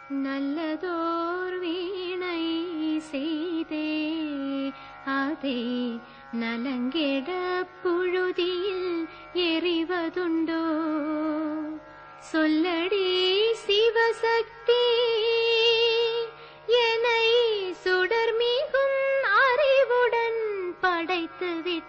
நல்லதோர் வீணை செய்தே அதை நலங்கெட புழுதியில் எறிவதுண்டோ சொல்லடி சிவசக்தி என்னை சுடர்மிகும் அறிவுடன் படைத்து